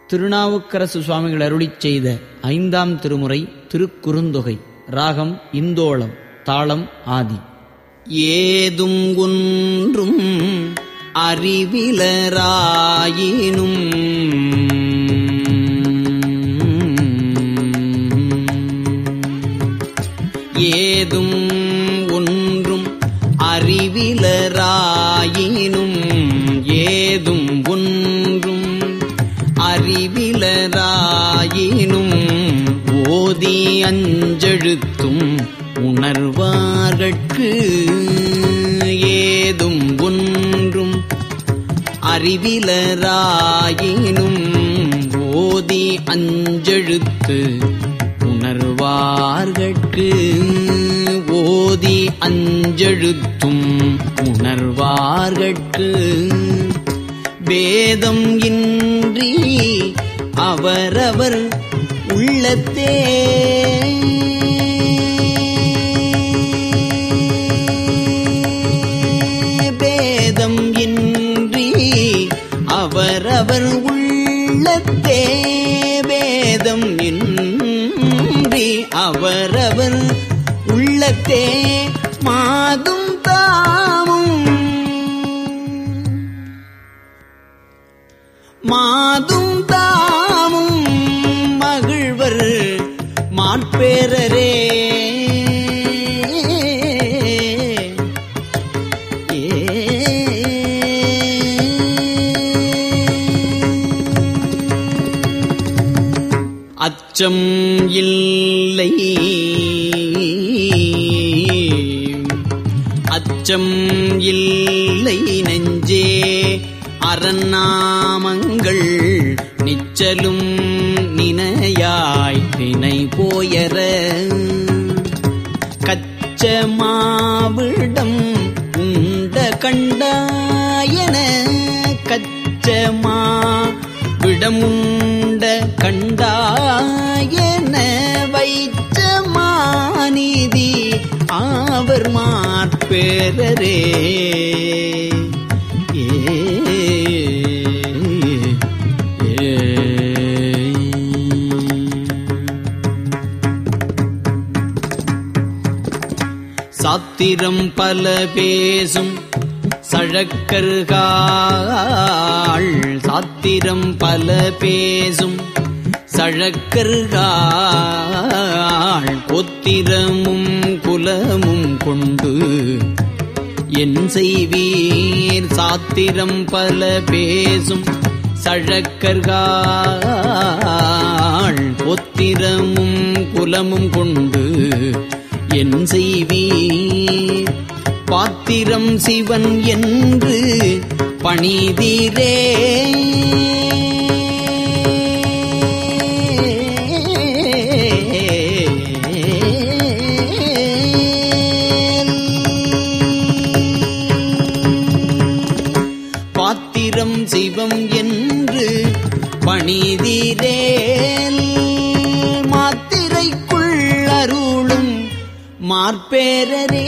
திருநாவுக்கரசு சுவாமிகள் அருளிச் செய்த ஐந்தாம் திருமுறை திருக்குறுந்தொகை ராகம் இந்தோளம் தாளம் ஆதி ஏதும் ஒன்றும் அறிவிலராயினும் ஏதும் ஒன்றும் அறிவிலராயினும் ஏதும் ஒன்றும் அறிவிலராயினும் ஓதி அஞ்செழுத்தும் உணர்வார்கட்கு ஏதும் ஒன்றும் அறிவிலராயினும் ஓதி அஞ்செழுத்து உணர்வார்கட்கு ஓதி அஞ்செழுத்தும் உணர்வார்கட்கு வேதம் இன்றி அவரவர் உள்ளத்தே பேதம் இன்றி அவரவர் உள்ளத்தே வேதம் இன்றி அவரவர் உள்ளத்தே மாதும் தாமும் மாதும் தாமும் மகிழ்வர் மாட்பேரரே அச்சம் இல்லை அச்சம் இல்லை நெஞ்சே அறநாமங்கள் நிச்சலும் நினையாய் தினை போயர கச்ச மாவிடம் உண்ட கண்டாயன கச்சமா விடமுண்ட கண்டாயன வைச்ச மாநிதி ஆவர் மாற்பேரரே ஏ சாத்திரம் பல பேசும் சழக்கருகாள் சாத்திரம் பல பேசும் சழக்கருகாள் கொத்திரமும் குலமும் கொண்டு என் செய்வீர் சாத்திரம் பல பேசும் சழக்கர்காள் பொத்திரமும் குலமும் கொண்டு என் செய்வீர் பாத்திரம் சிவன் என்று பணிதீரே பாத்திரம் சிவம் என்று பணிதீரேல் மாத்திரைக்குள் அருளும் மார்பேரரே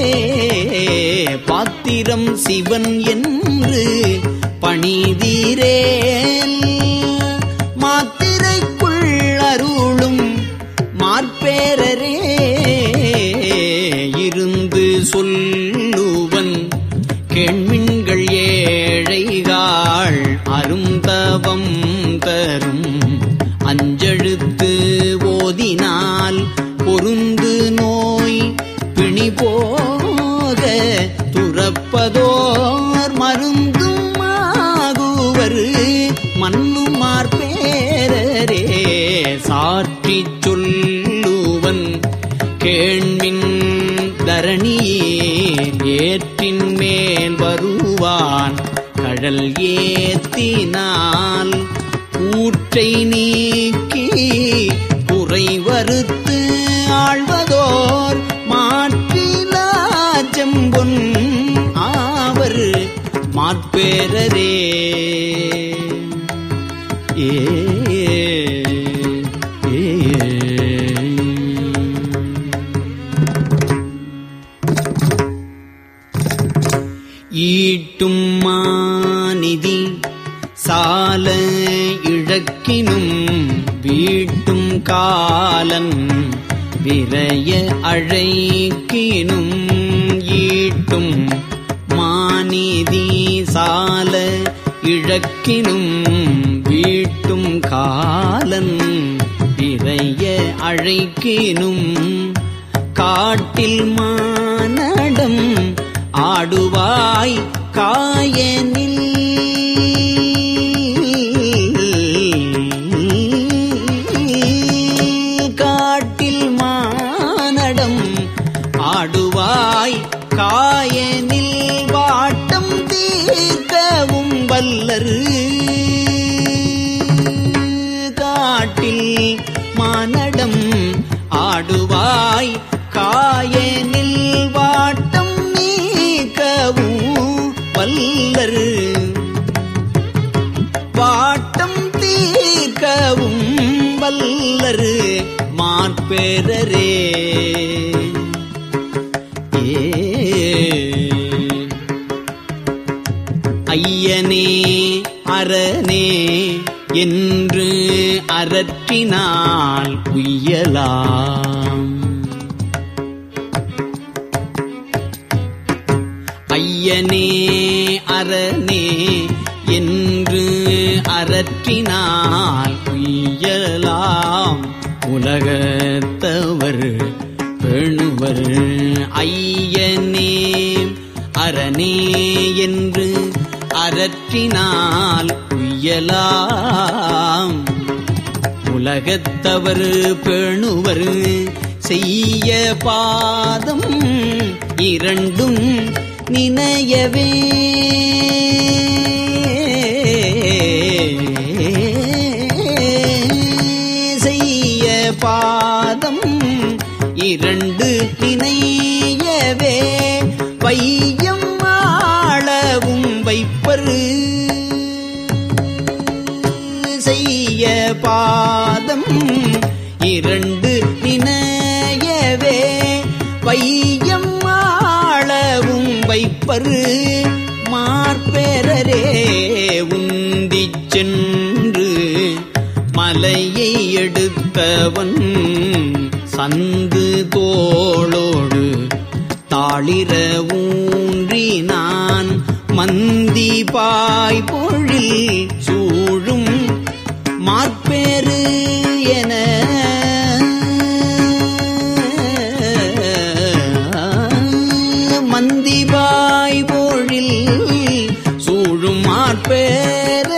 பாத்திரம் சிவன் என்று பணிதீரேல் மாத்திரைக்குள் அருளும் மார்பேரரே இருந்து சொல்லுவன் கேண்மின்கள் ஏழைகாள் அருந்தவம் தரும் அஞ்செழுத்து ஓதினால் பொருந்து நோய் பிணி போக துறப்பதோர் மருந்தும் ஆகுவர் மண்ணுமார் பேரரே சாற்றி சொல்லுவன் கேண்மின் தரணியேன் ஏற்றின் மேல் வருவான் கடல் ஏத்தினால் ஊற்றை நீக்கி குறை வருத்து ஆழ்வதோர் மாற்றிலா செம்பொன் ஆவர் மாற்பேரரே ஏ ஏ ஈட்டும் மாநிதி சால இழ இழக்கினும் வீட்டும் காலன் விரைய அழைக்கினும் ஈட்டும் மாநிதி சால இழக்கினும் வீட்டும் காலன் விரைய அழைக்கினும் காட்டில் மானடம் ஆடுவாய் காயனில் காட்டில் மானடம் ஆடுவாய் காயனில் வாட்டம் தீர்க்கவும் வல்லரு காட்டில் மானடம் ஆடுவாய் காயனில் வாட்டம் நீக்கவும் வல்லரு வாட்டம் தீர்க்கவும் வல்லரு மாற்பேரரே ஏ ஐயனே அரணே என்று அரற்றினால் உய்யலாம் ஐயனே அரணே என்று அரற்றினால் உய்யலாம் உலகத்தவர் பெணுவர் ஐயனே அரணே என்று அரற்றினால் உய்யலாம் உலகத்தவர் பேணுவர் செய்ய பாதம் இரண்டும் நினையவே செய்ய பாதம் இரண்டு நினையவே பையம் ஆளவும் வைப்பரு செய்ய பாதம் இரண்டு நினையவே வையம் ஆளவும் வைப்பரு மார்பெரரே உந்திச் சென்று மலையை எடுத்தவன் சந்து தோளோடு தாளிர ஊன்றினான் மந்தி பாய் பொழில் சூழும் மாற்பேறு என மந்திபாய் பொழில் சூழும் மாற்பேர